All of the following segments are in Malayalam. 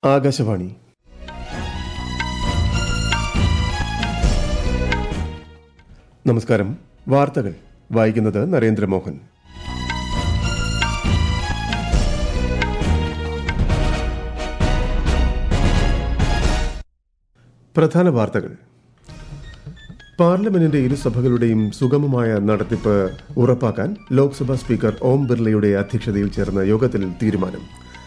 ആകാശവാണി നമസ്കാരം വാർത്തകൾ വായിക്കുന്നത് നരേന്ദ്രമോഹൻ പ്രധാന വാർത്തകൾ പാർലമെന്റിന്റെ ഇരുസഭകളുടെയും സുഗമമായ നടത്തിപ്പ് ഉറപ്പാക്കാൻ ലോക്സഭാ സ്പീക്കർ ഓം ബിർളയുടെ അധ്യക്ഷതയിൽ ചേർന്ന യോഗത്തിൽ തീരുമാനം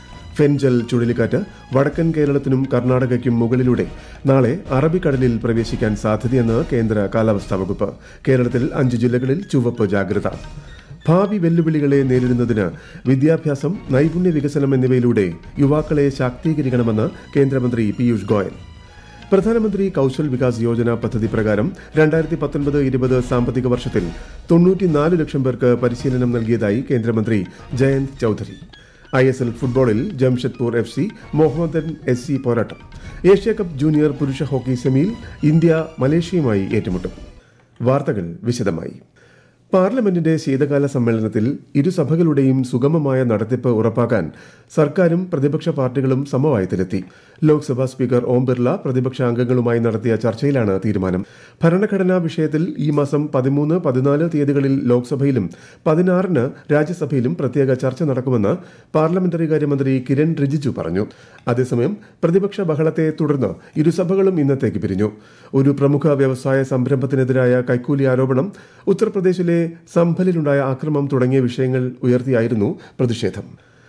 ഫെൻജൽ ചുഴലിക്കാറ്റ് വടക്കൻ കേരളത്തിനും കർണാടകയ്ക്കും മുകളിലൂടെ നാളെ അറബിക്കടലിൽ പ്രവേശിക്കാൻ സാധ്യതയെന്ന് കേന്ദ്ര കാലാവസ്ഥാ വകുപ്പ് കേരളത്തിൽ അഞ്ച് ജില്ലകളിൽ ചുവപ്പ് ജാഗ്രത ഭാവി വെല്ലുവിളികളെ നേരിടുന്നതിന് വിദ്യാഭ്യാസം നൈപുണ്യ വികസനം എന്നിവയിലൂടെ യുവാക്കളെ ശാക്തീകരിക്കണമെന്ന് കേന്ദ്രമന്ത്രി പീയൂഷ് ഗോയൽ പ്രധാനമന്ത്രി കൌശൽ വികാസ് യോജന പദ്ധതി പ്രകാരം രണ്ടായിരത്തി പത്തൊൻപത് ഇരുപത് സാമ്പത്തിക വർഷത്തിൽ തൊണ്ണൂറ്റിനാല് ലക്ഷം പേർക്ക് പരിശീലനം നൽകിയതായി കേന്ദ്രമന്ത്രി Jayant Chaudhary I S L ഫുട്ബോളിൽ Jamshedpur F C Mohammedan S C പോരാട്ടം ഏഷ്യാകപ്പ് ജൂനിയർ പുരുഷ ഹോക്കി സെമിയിൽ ഇന്ത്യ മലേഷ്യയുമായി ഏറ്റുമുട്ടും വാർത്തകൾ വിശദമായി പാർലമെന്റിന്റെ ശീതകാല സമ്മേളനത്തിൽ ഇരുസഭകളുടെയും സുഗമമായ നടത്തിപ്പ് ഉറപ്പാക്കാൻ സർക്കാരും പ്രതിപക്ഷ പാർട്ടികളും സമവായത്തിലെത്തി ലോക്സഭാ സ്പീക്കർ ഓം ബിർള പ്രതിപക്ഷ അംഗങ്ങളുമായി നടത്തിയ ചർച്ചയിലാണ് തീരുമാനം ഭരണഘടനാ വിഷയത്തിൽ ഈ മാസം പതിമൂന്ന് പതിനാല് തീയതികളിൽ ലോക്സഭയിലും പതിനാറിന് രാജ്യസഭയിലും പ്രത്യേക ചർച്ച നടക്കുമെന്ന് പാർലമെന്ററി കാര്യമന്ത്രി കിരൺ റിജിജു പറഞ്ഞു അതേസമയം പ്രതിപക്ഷ ബഹളത്തെ തുടർന്ന് ഇരുസഭകളും ഇന്നത്തേക്ക് പിരിഞ്ഞു ഒരു പ്രമുഖ വ്യവസായ സംരംഭത്തിനെതിരായ കൈക്കൂലി ആരോപണം ഉത്തർപ്രദേശിലെ സംഭലിലുണ്ടായ ആക്രമം തുടങ്ങിയ വിഷയങ്ങൾ ഉയർത്തിയായിരുന്നു പ്രതിഷേധം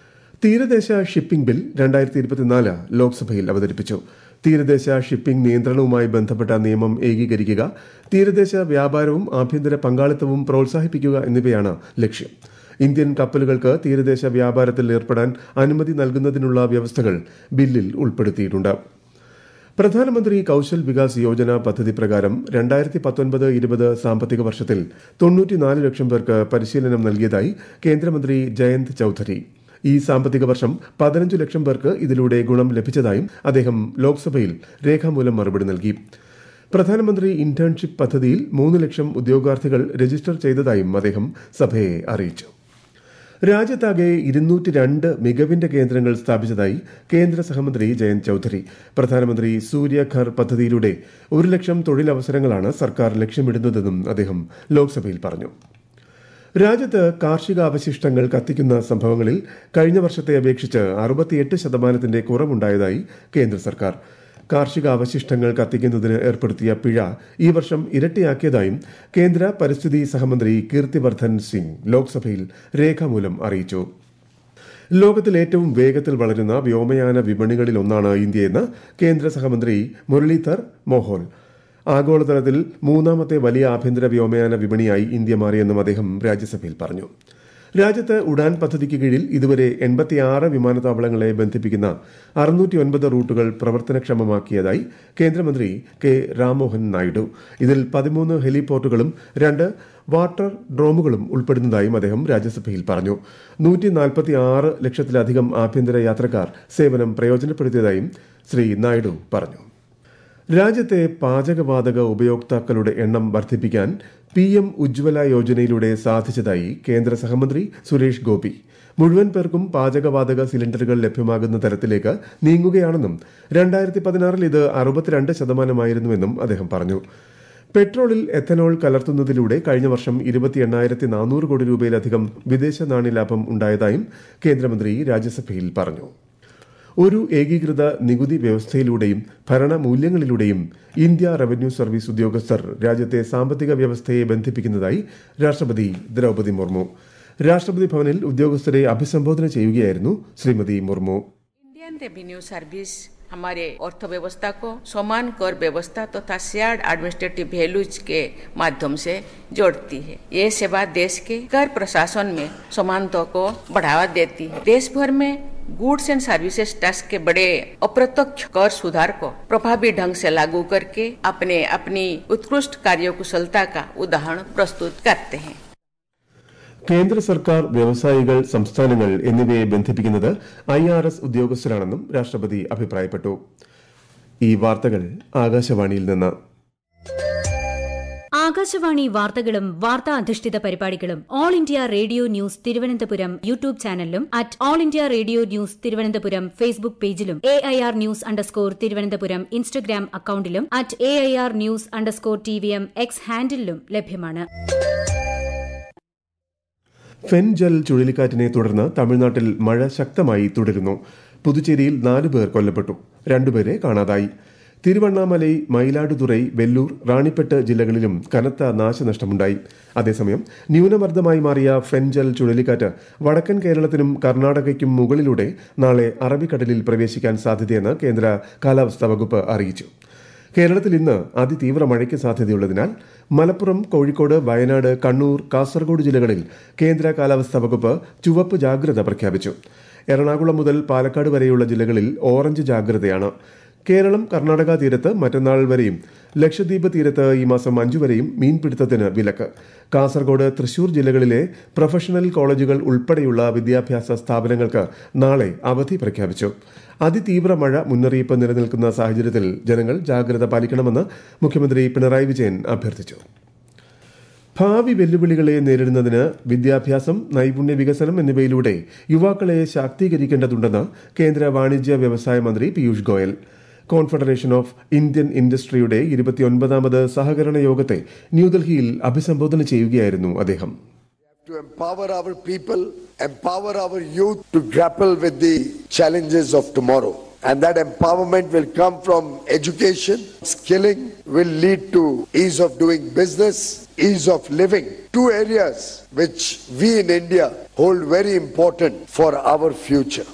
തീരദേശ ഷിപ്പിംഗ് ബിൽ രണ്ടായിരത്തി ഇരുപത്തിനാല് ലോക്സഭയിൽ അവതരിപ്പിച്ചു തീരദേശ ഷിപ്പിംഗ് നിയന്ത്രണവുമായി ബന്ധപ്പെട്ട നിയമം ഏകീകരിക്കുക തീരദേശ വ്യാപാരവും ആഭ്യന്തര പങ്കാളിത്തവും പ്രോത്സാഹിപ്പിക്കുക എന്നിവയാണ് ലക്ഷ്യം ഇന്ത്യൻ കപ്പലുകൾക്ക് തീരദേശ വ്യാപാരത്തിൽ ഏർപ്പെടാൻ അനുമതി നൽകുന്നതിനുള്ള വ്യവസ്ഥകൾ ബില്ലിൽ ഉൾപ്പെടുത്തിയിട്ടുണ്ട് പ്രധാനമന്ത്രി കൌശൽ വികാസ് യോജന പദ്ധതി പ്രകാരം രണ്ടായിരത്തി പത്തൊൻപത് ഇരുപത് സാമ്പത്തിക വർഷത്തിൽ തൊണ്ണൂറ്റിനാല് ലക്ഷം പേർക്ക് പരിശീലനം നൽകിയതായി കേന്ദ്രമന്ത്രി ജയന്ത് ചൌധരി ഈ സാമ്പത്തിക വർഷം പതിനഞ്ച് ലക്ഷം പേർക്ക് ഇതിലൂടെ ഗുണം ലഭിച്ചതായും അദ്ദേഹം ലോക്സഭയിൽ രേഖാമൂലം മറുപടി നൽകി പ്രധാനമന്ത്രി ഇന്റേൺഷിപ്പ് പദ്ധതിയിൽ മൂന്ന് ലക്ഷം ഉദ്യോഗാർത്ഥികൾ രജിസ്റ്റർ ചെയ്തതായും അദ്ദേഹം സഭയെ അറിയിച്ചു രാജ്യത്താകെ ഇരുന്നൂറ്റി രണ്ട് മികവിന്റെ കേന്ദ്രങ്ങൾ സ്ഥാപിച്ചതായി കേന്ദ്ര സഹമന്ത്രി ജയന്ത് ചൌധരി പ്രധാനമന്ത്രി സൂര്യഘർ പദ്ധതിയിലൂടെ ഒരു ലക്ഷം തൊഴിലവസരങ്ങളാണ് സർക്കാർ ലക്ഷ്യമിടുന്നതെന്നും അദ്ദേഹം ലോക്സഭയിൽ പറഞ്ഞു രാജ്യത്ത് കാർഷിക അവശിഷ്ടങ്ങൾ കത്തിക്കുന്ന സംഭവങ്ങളിൽ കഴിഞ്ഞ വർഷത്തെ അപേക്ഷിച്ച് അറുപത്തിയെട്ട് ശതമാനത്തിന്റെ കുറവുണ്ടായതായി കേന്ദ്ര സർക്കാർ കാർഷിക അവശിഷ്ടങ്ങൾ കത്തിക്കുന്നതിന് ഏർപ്പെടുത്തിയ പിഴ ഈ വർഷം ഇരട്ടിയാക്കിയതായും കേന്ദ്ര പരിസ്ഥിതി സഹമന്ത്രി കീർത്തിവർദ്ധൻ സിംഗ് ലോക്സഭയിൽ രേഖാമൂലം അറിയിച്ചു ലോകത്തിൽ ഏറ്റവും വേഗത്തിൽ വളരുന്ന വ്യോമയാന വിപണികളിലൊന്നാണ് ഇന്ത്യയെന്ന് കേന്ദ്ര സഹമന്ത്രി മുരളീധർ മോഹോൽ ആഗോളതലത്തിൽ മൂന്നാമത്തെ വലിയ ആഭ്യന്തര വ്യോമയാന വിപണിയായി ഇന്ത്യ മാറിയെന്നും അദ്ദേഹം രാജ്യസഭയിൽ പറഞ്ഞു രാജ്യത്ത് ഉഡാൻ പദ്ധതിക്ക് കീഴിൽ ഇതുവരെ എൺപത്തിയാറ് വിമാനത്താവളങ്ങളെ ബന്ധിപ്പിക്കുന്ന അറുന്നൂറ്റി ഒൻപത് റൂട്ടുകൾ പ്രവർത്തനക്ഷമമാക്കിയതായി കേന്ദ്രമന്ത്രി കെ രാംമോഹൻ നായിഡു ഇതിൽ പതിമൂന്ന് ഹെലിപോർട്ടുകളും രണ്ട് വാട്ടർ ഡ്രോമുകളും ഉൾപ്പെടുന്നതായും അദ്ദേഹം രാജ്യസഭയിൽ പറഞ്ഞു നൂറ്റി നാൽപ്പത്തി ആറ് ലക്ഷത്തിലധികം ആഭ്യന്തര യാത്രക്കാർ സേവനം പ്രയോജനപ്പെടുത്തിയതായും ശ്രീ നായിഡു പറഞ്ഞു രാജ്യത്തെ പാചകവാതക ഉപയോക്താക്കളുടെ എണ്ണം വർദ്ധിപ്പിക്കാൻ പി എം ഉജ്ജ്വല യോജനയിലൂടെ സാധിച്ചതായി കേന്ദ്ര സഹമന്ത്രി സുരേഷ് ഗോപി മുഴുവൻ പേർക്കും പാചകവാതക സിലിണ്ടറുകൾ ലഭ്യമാകുന്ന തരത്തിലേക്ക് നീങ്ങുകയാണെന്നും രണ്ടായിരത്തി പതിനാറിൽ ഇത് അറുപത്തിരണ്ട് ശതമാനമായിരുന്നുവെന്നും അദ്ദേഹം പറഞ്ഞു പെട്രോളിൽ എഥനോൾ കലർത്തുന്നതിലൂടെ കഴിഞ്ഞ വർഷം ഇരുപത്തി എണ്ണായിരത്തി നാനൂറ് കോടി രൂപയിലധികം വിദേശ നാണ്യലാഭം ഉണ്ടായതായും കേന്ദ്രമന്ത്രി രാജ്യസഭയിൽ പറഞ്ഞു ഒരു ഏകീകൃത നികുതി വ്യവസ്ഥയിലൂടെയും ഭരണമൂല്യങ്ങളിലൂടെയും ഇന്ത്യ റവന്യൂ സർവീസ് ഉദ്യോഗസ്ഥർ രാജ്യത്തെ സാമ്പത്തിക വ്യവസ്ഥയെ ബന്ധിപ്പിക്കുന്നതായി രാഷ്ട്രപതി ദ്രൌപതി മുർമു രാഷ്ട്രപതി ഭവനിൽ ഉദ്യോഗസ്ഥരെ അഭിസംബോധന ചെയ്യുകയായിരുന്നു Shrimati Murmu Indian revenue service हमारे अर्थव्यवस्था को समान कर व्यवस्था तथा शेयर्ड एडमिनिस्ट्रेटिव वैल्यूज के माध्यम से जोड़ती है ये सेवा देश के कर प्रशासन में समानता को बढ़ावा देती है देश भर में गुड्स एंड सर्विसेज टैक्स के बड़े अप्रत्यक्ष कर सुधार को प्रभावी ढंग से लागू करके अपने अपनी उत्कृष्ट कार्यकुशलता का उदाहरण प्रस्तुत करते हैं കേന്ദ്ര സർക്കാർ വ്യവസായികൾ സംസ്ഥാനങ്ങൾ എന്നിവയെ ബന്ധിപ്പിക്കുന്നത് ഐ ആർ എസ് ഉദ്യോഗസ്ഥരാണെന്നും രാഷ്ട്രപതി അഭിപ്രായപ്പെട്ടു ഈ വാർത്തകൾ ആകാശവാണിയിൽ നിന്ന് ആകാശവാണി വാർത്തകളും വാർത്താ അധിഷ്ഠിത പരിപാടികളും All India Radio News Thiruvananthapuram YouTube ചാനലിലും at All India Radio News Thiruvananthapuram Facebook പേജിലും A I R news underscore Thiruvananthapuram Instagram അക്കൌണ്ടിലും at A I R news underscore T V M X ഹാൻഡിലും ലഭ്യമാണ് ഫെൻജൽ ചുഴലിക്കാറ്റിനെ തുടർന്ന് തമിഴ്നാട്ടിൽ മഴ ശക്തമായി തുടരുന്നു പുതുച്ചേരിയിൽ നാല് പേർ കൊല്ലപ്പെട്ടു രണ്ടുപേരെ കാണാതായി തിരുവണ്ണാമലൈ മയിലാടുതുറൈ വെല്ലൂർ റാണിപ്പെട്ട് ജില്ലകളിലും കനത്ത നാശനഷ്ടമുണ്ടായി അതേസമയം ന്യൂനമർദ്ദമായി മാറിയ ഫെൻജൽ ചുഴലിക്കാറ്റ് വടക്കൻ കേരളത്തിനും കർണാടകയ്ക്കും മുകളിലൂടെ നാളെ അറബിക്കടലിൽ പ്രവേശിക്കാൻ സാധ്യതയെന്ന് കേന്ദ്ര കാലാവസ്ഥാ വകുപ്പ് അറിയിച്ചു കേരളത്തിൽ ഇന്ന് അതിതീവ്ര മഴയ്ക്ക് സാധ്യതയുള്ളതിനാൽ മലപ്പുറം കോഴിക്കോട് വയനാട് കണ്ണൂർ കാസർഗോഡ് ജില്ലകളിൽ കേന്ദ്ര കാലാവസ്ഥാ വകുപ്പ് ചുവപ്പ് ജാഗ്രത പ്രഖ്യാപിച്ചു എറണാകുളം മുതൽ പാലക്കാട് വരെയുള്ള ജില്ലകളിൽ ഓറഞ്ച് ജാഗ്രതയാണ് കേരളം കർണാടക തീരത്ത് മറ്റന്നാൾ വരെയും ലക്ഷദ്വീപ് തീരത്ത് ഈ മാസം അഞ്ചു വരെയും മീൻപിടുത്തത്തിന് വിലക്ക് കാസർഗോഡ് തൃശൂർ ജില്ലകളിലെ പ്രൊഫഷണൽ കോളേജുകൾ ഉൾപ്പെടെയുള്ള വിദ്യാഭ്യാസ സ്ഥാപനങ്ങൾക്ക് നാളെ അവധി പ്രഖ്യാപിച്ചു അതിതീവ്ര മഴ മുന്നറിയിപ്പ് നിലനിൽക്കുന്ന സാഹചര്യത്തിൽ ജനങ്ങൾ ജാഗ്രത പാലിക്കണമെന്ന് മുഖ്യമന്ത്രി പിണറായി വിജയൻ അഭ്യർത്ഥിച്ചു ഭാവി വെല്ലുവിളികളെ നേരിടുന്നതിന് വിദ്യാഭ്യാസം നൈപുണ്യ വികസനം എന്നിവയിലൂടെ യുവാക്കളെ ശാക്തീകരിക്കേണ്ടതുണ്ടെന്ന് കേന്ദ്ര വാണിജ്യ വ്യവസായ മന്ത്രി Piyush Goyal confederation of Indian ഇൻഡസ്ട്രിയുടെ ഇരുപത്തിയൊൻപതാമത് സഹകരണ യോഗത്തെ ന്യൂഡൽഹിയിൽ അഭിസംബോധന ചെയ്യുകയായിരുന്നു അദ്ദേഹം to empower our people, empower our youth to grapple with the challenges of tomorrow. And that empowerment will come from education. Skilling will lead to ease of doing business, ease of living. Two areas which we in India hold very important for our future.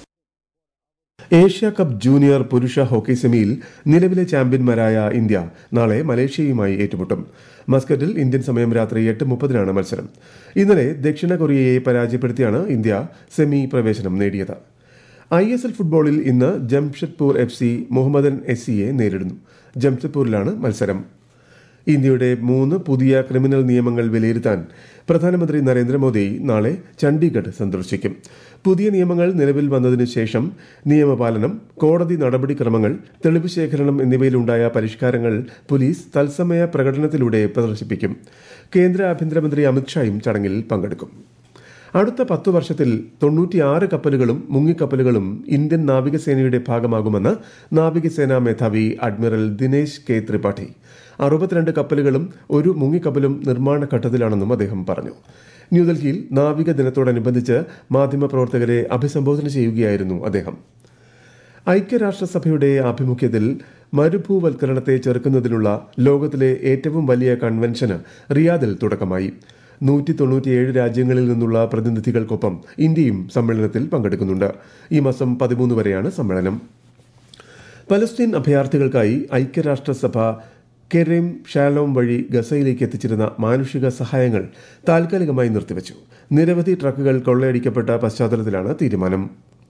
Asia cup junior പുരുഷ ഹോക്കി സെമിയിൽ നിലവിലെ ചാമ്പ്യന്മാരായ ഇന്ത്യ നാളെ മലേഷ്യയുമായി ഏറ്റുമുട്ടും മസ്കറ്റിൽ ഇന്ത്യൻ സമയം രാത്രി എട്ട് മുപ്പതിനാണ് മത്സരം ഇന്നലെ ദക്ഷിണ കൊറിയയെ പരാജയപ്പെടുത്തിയാണ് ഇന്ത്യ സെമി പ്രവേശനം നേടിയത് ഐ എസ് എൽ ഫുട്ബോളിൽ ഇന്ന് Jamshedpur F C Mohammedan S സിയെ നേരിടുന്നു ജംഷഡ്പൂരിലാണ് മത്സരം ഇന്ത്യയുടെ മൂന്ന് പുതിയ ക്രിമിനൽ നിയമങ്ങൾ വിലയിരുത്താൻ പ്രധാനമന്ത്രി നരേന്ദ്രമോദി നാളെ ചണ്ഡീഗഡ് സന്ദർശിക്കും പുതിയ നിയമങ്ങൾ നിലവിൽ വന്നതിന് ശേഷം നിയമപാലനം കോടതി നടപടിക്രമങ്ങൾ തെളിവ് ശേഖരണം എന്നിവയിലുണ്ടായ പരിഷ്കാരങ്ങൾ പോലീസ് തത്സമയ പ്രകടനത്തിലൂടെ പ്രദർശിപ്പിക്കും കേന്ദ്ര ആഭ്യന്തരമന്ത്രി അമിത്ഷായും ചടങ്ങിൽ പങ്കെടുക്കും അടുത്ത പത്തു വർഷത്തിൽ തൊണ്ണൂറ്റിയാറ് കപ്പലുകളും മുങ്ങിക്കപ്പലുകളും ഇന്ത്യൻ നാവികസേനയുടെ ഭാഗമാകുമെന്ന് നാവികസേനാ മേധാവി അഡ്മിറൽ ദിനേശ് കെ ത്രിപാഠി അറുപത്തിരണ്ട് കപ്പലുകളും ഒരു മുങ്ങിക്കപ്പലും നിർമ്മാണ ഘട്ടത്തിലാണെന്നും അദ്ദേഹം പറഞ്ഞു ന്യൂഡൽഹിയിൽ നാവിക ദിനത്തോടനുബന്ധിച്ച് മാധ്യമപ്രവർത്തകരെ അഭിസംബോധന ചെയ്യുകയായിരുന്നു അദ്ദേഹം ഐക്യരാഷ്ട്രസഭയുടെ ആഭിമുഖ്യത്തിൽ മരുഭൂവൽക്കരണത്തെ ചെറുക്കുന്നതിനുള്ള ലോകത്തിലെ ഏറ്റവും വലിയ കൺവെൻഷന് റിയാദിൽ തുടക്കമായി നൂറ്റി തൊണ്ണൂറ്റിയേഴ് രാജ്യങ്ങളിൽ നിന്നുള്ള പ്രതിനിധികൾക്കൊപ്പം ഇന്ത്യയും സമ്മേളനത്തിൽ പങ്കെടുക്കുന്നുണ്ട് ഈ മാസം പതിമൂന്ന് വരെയാണ് സമ്മേളനം പലസ്തീൻ അഭയാർത്ഥികൾക്കായി ഐക്യരാഷ്ട്രസഭ കെരേം ഷാലോം വഴി ഗസയിലേക്ക് എത്തിച്ചിരുന്ന മാനുഷിക സഹായങ്ങൾ താൽക്കാലികമായി നിർത്തിവച്ചു നിരവധി ട്രക്കുകൾ കൊള്ളയടിക്കപ്പെട്ട പശ്ചാത്തലത്തിലാണ് തീരുമാനം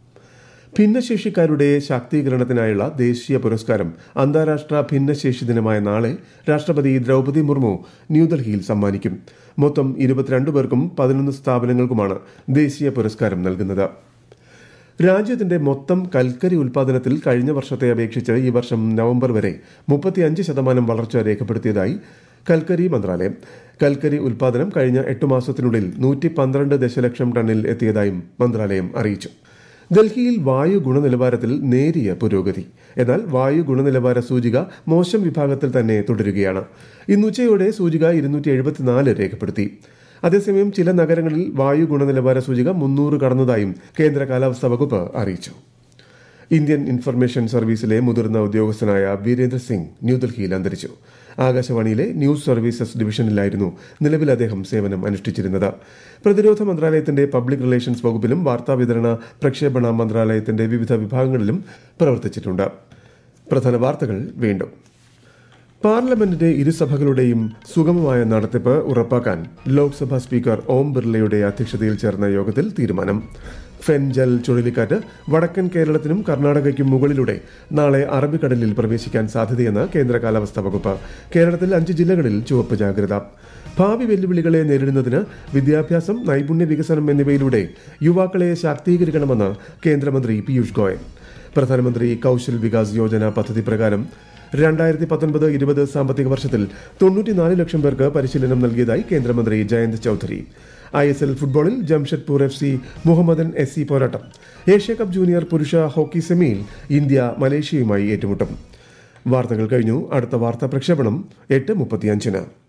ഭിന്നശേഷിക്കാരുടെ ശാക്തീകരണത്തിനായുള്ള ദേശീയ പുരസ്കാരം അന്താരാഷ്ട്ര ഭിന്നശേഷി ദിനമായ നാളെ രാഷ്ട്രപതി ദ്രൗപദി മുർമു ന്യൂഡൽഹിയിൽ സമ്മാനിക്കും മൊത്തം ഇരുപത്തിരണ്ട് പേർക്കും പതിനൊന്ന് സ്ഥാപനങ്ങൾക്കുമാണ് ദേശീയ പുരസ്കാരം നൽകുന്നത് രാജ്യത്തിന്റെ മൊത്തം കൽക്കരി ഉൽപാദനത്തിൽ കഴിഞ്ഞ വർഷത്തെ അപേക്ഷിച്ച് ഈ വർഷം നവംബർ വരെ മുപ്പത്തിയഞ്ച് ശതമാനം വളർച്ച രേഖപ്പെടുത്തിയതായി കൽക്കരി മന്ത്രാലയം കൽക്കരി ഉൽപാദനം കഴിഞ്ഞ എട്ട് മാസത്തിനുള്ളിൽ നൂറ്റി പന്ത്രണ്ട് ദശലക്ഷം ടണ്ണിൽ എത്തിയതായും മന്ത്രാലയം അറിയിച്ചു ഡൽഹിയിൽ വായു ഗുണനിലവാരത്തിൽ നേരിയ പുരോഗതി എന്നാൽ വായു ഗുണനിലവാര സൂചിക മോശം വിഭാഗത്തിൽ തന്നെ തുടരുകയാണ് ഇന്നുച്ചയോടെ സൂചിക ഇരുന്നൂറ്റി എഴുപത്തിനാല് രേഖപ്പെടുത്തി അതേസമയം ചില നഗരങ്ങളിൽ വായു ഗുണനിലവാര സൂചിക മുന്നൂറ് കടന്നതായും കേന്ദ്ര കാലാവസ്ഥാ വകുപ്പ് അറിയിച്ചു ഇന്ത്യൻ ഇൻഫർമേഷൻ സർവീസിലെ മുതിർന്ന ഉദ്യോഗസ്ഥനായ വീരേന്ദ്ര സിംഗ് ന്യൂഡൽഹിയിൽ അന്തരിച്ചു ആകാശവാണിയിലെ ന്യൂസ് സർവീസസ് ഡിവിഷനിലായിരുന്നു നിലവിൽ അദ്ദേഹം സേവനം അനുഷ്ഠിച്ചിരുന്നത് പ്രതിരോധ മന്ത്രാലയത്തിന്റെ പബ്ലിക് റിലേഷൻസ് വകുപ്പിലും വാർത്താവിതരണ പ്രക്ഷേപണ മന്ത്രാലയത്തിന്റെ വിവിധ വിഭാഗങ്ങളിലും പ്രവർത്തിച്ചിട്ടുണ്ട് പ്രധാന വാർത്തകൾ വീണ്ടും പാർലമെന്റിന്റെ ഇരുസഭകളുടെയും സുഗമമായ നടത്തിപ്പ് ഉറപ്പാക്കാൻ ലോക്സഭാ സ്പീക്കർ ഓം ബിർളയുടെ അധ്യക്ഷതയിൽ ചേർന്ന യോഗത്തിൽ തീരുമാനം ഫെൻജൽ ചുഴലിക്കാറ്റ് വടക്കൻ കേരളത്തിനും കർണാടകയ്ക്കും മുകളിലൂടെ നാളെ അറബിക്കടലിൽ പ്രവേശിക്കാൻ സാധ്യതയെന്ന് കേന്ദ്ര കാലാവസ്ഥാ വകുപ്പ് കേരളത്തിൽ അഞ്ച് ജില്ലകളിൽ ചുവപ്പ് ജാഗ്രത ഭാവി വെല്ലുവിളികളെ നേരിടുന്നതിന് വിദ്യാഭ്യാസം നൈപുണ്യ വികസനം എന്നിവയിലൂടെ യുവാക്കളെ ശാക്തീകരിക്കണമെന്ന് കേന്ദ്രമന്ത്രി പീയൂഷ് ഗോയൽ പ്രധാനമന്ത്രി കൌശൽ വികാസ് യോജന പദ്ധതി പ്രകാരം രണ്ടായിരത്തി പത്തൊൻപത് ഇരുപത് സാമ്പത്തിക വർഷത്തിൽ തൊണ്ണൂറ്റിനാല് ലക്ഷം പേർക്ക് പരിശീലനം നൽകിയതായി കേന്ദ്രമന്ത്രി Jayant Chaudhary I S L ഫുട്ബോളിൽ Jamshedpur F C Mohammedan S C പോരാട്ടം ഏഷ്യ കപ്പ് ജൂനിയർ പുരുഷ ഹോക്കി സെമിയിൽ ഇന്ത്യ മലേഷ്യയുമായി ഏറ്റുമുട്ടും വാർത്തകൾ കഴിഞ്ഞു അടുത്ത വാർത്താ പ്രക്ഷേപണം എട്ട് മുപ്പത്തിയഞ്ചിന്